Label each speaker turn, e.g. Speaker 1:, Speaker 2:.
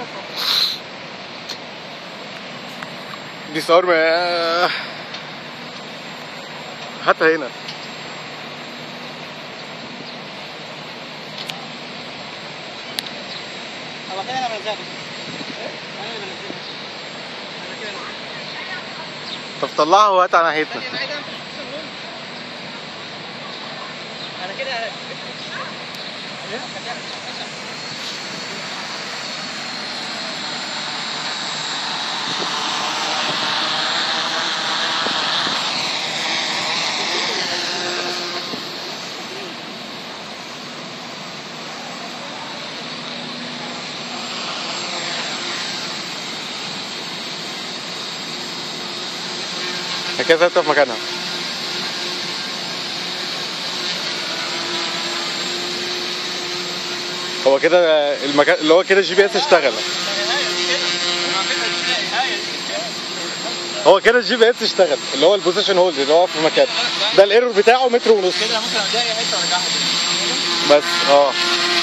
Speaker 1: دي صور ما حتى هنا
Speaker 2: هو كده انا بنزلها انا اللي بنزلها انا كده
Speaker 1: طب طلعها وهات على ناحيتنا
Speaker 2: ثانية بعيدة انا كده
Speaker 1: كده ثابته في مكانها هو كده المكان اللي هو كده الجي بي اس اشتغل هو كده الجي بي اس اشتغل اللي هو البوزيشن هولد اللي هو في مكانه ده الايرور بتاعه متر ونص
Speaker 2: كده ممكن الاقي حته وارجعها
Speaker 1: بس اه